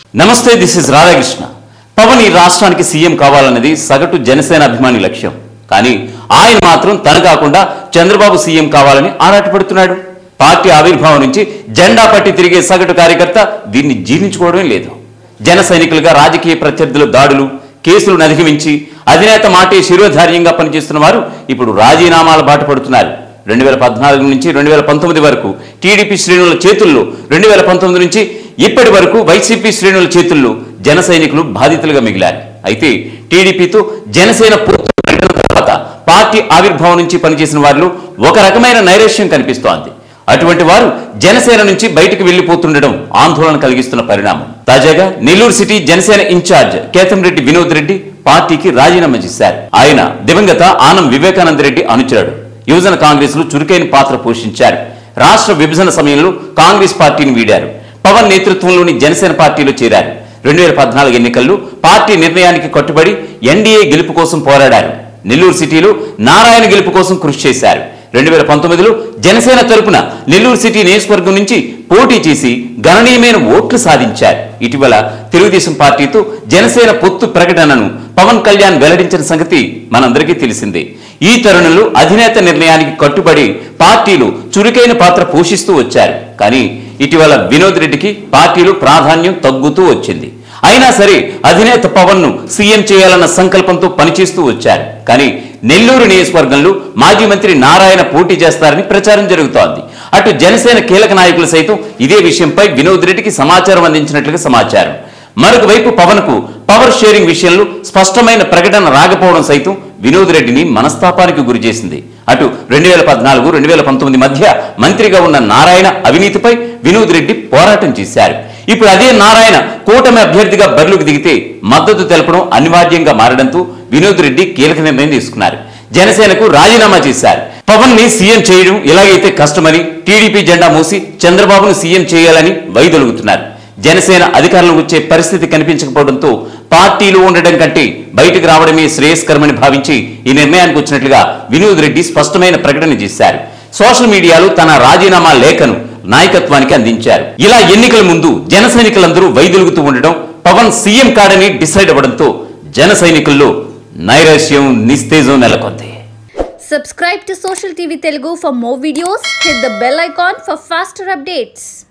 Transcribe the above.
నమస్తే this is Radhakrishna Pawan ఈ రాష్ట్రానికి సీఎం కావాలన్నది సగటు జనసేన అభిమాని లక్ష్యం కానీ ఆయన మాత్రం తను కాకుండా చంద్రబాబు సీఎం కావాలని ఆరాటపడుతున్నాడు పార్టీ ఆవిర్భావం నుంచి జెండా పట్టి తిరిగే సగటు కార్యకర్త దీన్ని జీర్ణించుకోవడమే లేదు జన సైనికులుగా రాజకీయ ప్రత్యర్థుల దాడులు కేసులను అధిగమించి అధినేత మాటే శిరోధార్యంగా పనిచేస్తున్న వారు ఇప్పుడు రాజీనామాల బాట పడుతున్నారు రెండు వేల పద్నాలుగు నుంచి రెండు వేల పంతొమ్మిది వరకు టీడీపీ శ్రేణుల చేతుల్లో రెండు వేల పంతొమ్మిది నుంచి ఇప్పటి వరకు వైసీపీ శ్రేణుల చేతుల్లో జన సైనికులు బాధితులుగా మిగిలారు అయితే టీడీపీతో జనసేన పొత్తు ప్రకటన తర్వాత పార్టీ ఆవిర్భావం నుంచి పనిచేసిన వారిలో ఒక రకమైన నైరాశ్యం కనిపిస్తోంది అటువంటి వారు జనసేన నుంచి బయటకు వెళ్లిపోతుండడం ఆందోళన కలిగిస్తున్న పరిణామం తాజాగా నెల్లూరు సిటీ జనసేన ఇన్ఛార్జ్ కేతంరెడ్డి వినోద్ రెడ్డి పార్టీకి రాజీనామా చేశారు ఆయన దివంగత ఆనం వివేకానంద రెడ్డి అనుచరుడు యువజన కాంగ్రెస్ లో చురుకైన పాత్ర పోషించారు రాష్ట్ర విభజన సమయంలో కాంగ్రెస్ పార్టీని వీడారు పవన్ నేతృత్వంలోని జనసేన పార్టీలో చేరారు రెండు వేల పద్నాలుగు ఎన్నికల్లో పార్టీ నిర్ణయానికి కట్టుబడి ఎన్డీఏ గెలుపు కోసం పోరాడారు నెల్లూరు సిటీలో నారాయణ గెలుపు కోసం కృషి చేశారు రెండు వేల పంతొమ్మిదిలో జనసేన తరపున నెల్లూరు సిటీ నియోజకవర్గం నుంచి పోటీ చేసి గణనీయమైన ఓట్లు సాధించారు ఇటీవల తెలుగుదేశం పార్టీతో జనసేన పొత్తు ప్రకటనను పవన్ కళ్యాణ్ వెల్లడించిన సంగతి మనందరికీ తెలిసిందే ఈ తరుణంలో అధినేత నిర్ణయానికి కట్టుబడి పార్టీలు చురుకైన పాత్ర పోషిస్తూ వచ్చారు కానీ ఇటీవల వినోద్ రెడ్డికి పార్టీలో ప్రాధాన్యం తగ్గుతూ వచ్చింది అయినా సరే అధినేత పవన్ ను సీఎం చేయాలన్న సంకల్పంతో పనిచేస్తూ వచ్చారు కానీ నెల్లూరు నియోజకవర్గంలో మాజీ మంత్రి నారాయణ పోటీ చేస్తారని ప్రచారం జరుగుతోంది అటు జనసేన కీలక నాయకులు సైతం ఇదే విషయంపై వినోద్ రెడ్డికి సమాచారం అందించినట్లుగా సమాచారం మరొక వైపు పవన్ కు పవర్ షేరింగ్ విషయంలో స్పష్టమైన ప్రకటన రాకపోవడం సైతం వినోద్ రెడ్డిని మనస్తాపానికి గురి చేసింది అటు రెండు వేల పద్నాలుగు రెండు వేల పంతొమ్మిది మధ్య మంత్రిగా ఉన్న నారాయణ అవినీతిపై వినోద్ రెడ్డి పోరాటం చేశారు ఇప్పుడు అదే నారాయణ కూటమి అభ్యర్థిగా బరిలోకి దిగితే మద్దతు తెలపడం అనివార్యంగా మారడంతో వినోద్ రెడ్డి కీలక నిర్ణయం తీసుకున్నారు జనసేనకు రాజీనామా చేశారు పవన్ ని సీఎం చేయడం ఎలాగైతే కష్టమని టీడీపీ జెండా మూసి చంద్రబాబును సీఎం చేయాలని వైదొలుగుతున్నారు జనసేన అధికారంలోకి వచ్చే పరిస్థితి కనిపించకపోవడంతో పార్టీలో ఉండడం కంటే బయటకు రావడమే శ్రేయస్కరమని భావించి ఈ నిర్ణయానికి వచ్చినట్లుగా వినోద్ రెడ్డి స్పష్టమైన ప్రకటన చేశారు సోషల్ మీడియాలో తన రాజీనామా లేఖను నాయకత్వానికి అందించారు ఇలా ఎన్నికల ముందు జన సైనికులందరూ వైదొలుగుతూ ఉండడం పవన్ సీఎం కాడని డిసైడ్ అవ్వడంతో జన సైనికుల్లో నైరాశ్యం నిస్తేజం నెలకొంది Subscribe to Social TV Telugu for more videos. Hit the bell icon for faster updates.